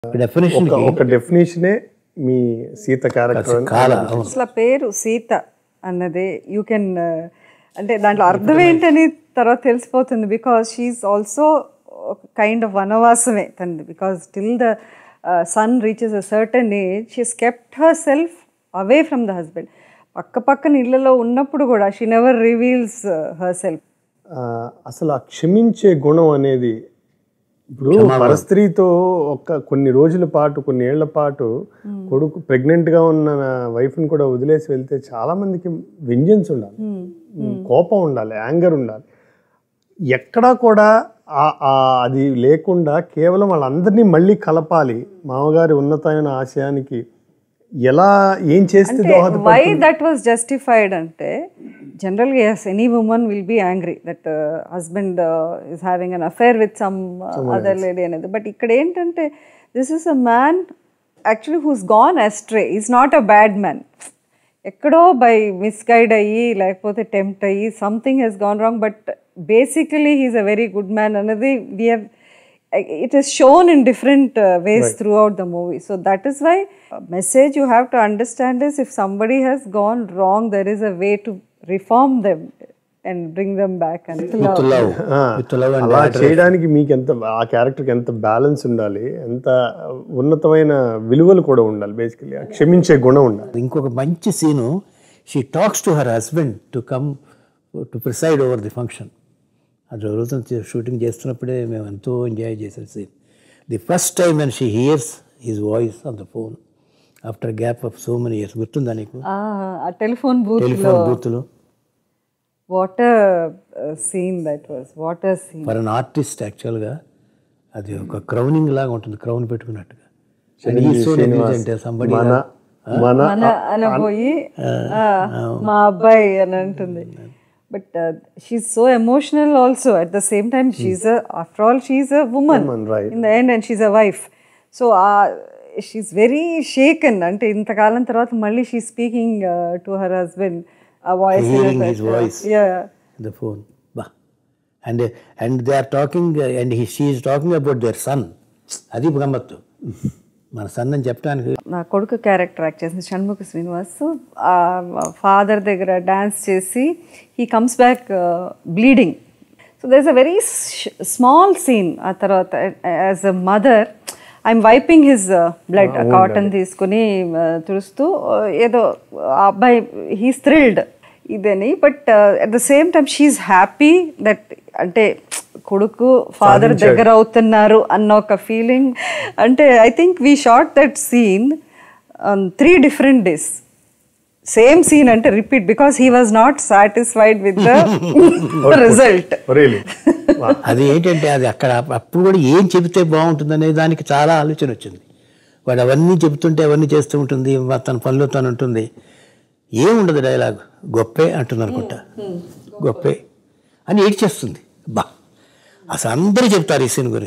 Definition ఒక ఒక డెఫినేషనే మీ Sita character అని కాల అవును అసలు ఆ పేరు సీత అన్నది యూ కెన్ అంటే దాంట్లో అర్థం ఏంటని తర్వాత తెలిసిపోతుంది because she's also kind of వనవాసమే తనది because till the son reaches a certain age she's kept herself away from the husband పక్క పక్కన ఇళ్లలో ఉన్నప్పుడు కూడా she never reveals herself ఆ, అసలు ఆ క్షమించే గుణం అనేది ఇప్పుడు పరస్త్రీతో ఒక కొన్ని రోజుల పాటు కొన్ని ఏళ్ల పాటు కొడుకు pregnant గా ఉన్న వైఫ్ని కూడా వదిలేసి వెళ్తే చాలా మందికి వెంజన్స్ ఉండాలి కోపం ఉండాలి యాంగర్ ఉండాలి ఎక్కడా కూడా ఆ- ఆ అది లేకుండా కేవలం వాళ్ళందరినీ మళ్ళీ కలపాలి మామగారి ఉన్నతమైన ఆశయానికి ఎలా ఏం చేస్తే దోహద వై దట్ వాస్ జస్టిఫైడ్ అంటే జనరల్గా as any women will be angry that husband is having an affair with some other lady అనేది బట్ ఇక్కడ ఏంటంటే this is a man actually who's gone astray is not a bad man ఎక్కడో by misguide అయ్యి లేకపోతే tempt అయ్యి something he's gone wrong but basically he's a very good man అనేది we have it is shown in different uh, ways throughout the movie so that is why a message you have to understand is if somebody has gone wrong there is a way to reform them and bring them back and with love with love and అలా చేయడానికి మీకు ఎంత ఆ క్యారెక్టర్కి ఎంత balance ఉండాలి ఎంత ఉన్నతమైన విలువలు కూడా ఉండాలి బేసికలీ క్షమించే గుణం ఉండాలి ఇంకొక మంచి scene she talks to her husband to come to preside over the function అది జరుగుతుంది షూటింగ్ చేస్తున్నప్పుడే మేము ఎంతో ఎంజాయ్ చేసిన scene the first time and she hears his voice on the phone after gap of so many years గుర్తుందా నీకు ఆ telephone booth telephone బూత్లో water scene that was water scene for an artist యాక్చువల్గా అది ఒక crowning లాగా ఉంటుంది crown పెట్టుకున్నట్టుగా And he's so negligent, somebody మన మన మన అనబోయి ఆ, మా అబ్బాయి అని అంటుంది but she's so emotional also at the same time she's after all she's a woman right. In the end and she's a wife so she's very shaken అంటే ఇంతకాలం తర్వాత మళ్ళీ she speaking to her husband ఆ voice Hearing his voice. The phone బా and and they are talking and he she is talking about their son అది గమ్మత్తు మన sun అని చెప్పడానికి నా కొడుకు క్యారెక్టర్ యాక్ట్ చేసిన షణ్ముఖ శ్రీనివాస్ ఫాదర్ దగ్గర డ్యాన్స్ చేసి he comes back bleeding so there is a very small scene ఆ తర్వాత as a mother I'm wiping his blood cotton తీసుకుని uh, తుడుస్తూ uh, ఏదో ఆ అబ్బాయి హీస్ థ్రిల్డ్ ఇదని but at the same time she's happy that అంటే కొడుకు ఫాదర్ దగ్గర అవుతున్నారు అన్న ఒక ఫీలింగ్ అంటే I think we shot that scene three different days same scene అంటే repeat because he was not satisfied with the result really అది ఏంటంటే అది అక్కడ అప్పుడు కూడా ఏం చెబితే బాగుంటుందనే దానికి చాలా ఆలోచన వచ్చింది వాడు అవన్నీ చెబుతుంటే అవన్నీ చేస్తూ ఉంటుంది మ- తన పనిలో తను ఉంటుంది ఏముండదు డైలాగ్ గొప్పే అంటుంది అనుకుంటా గొప్పే అని ఏడ్చేస్తుంది బా అసలు అందరూ చెప్తారు ఈ సీన్ గురించి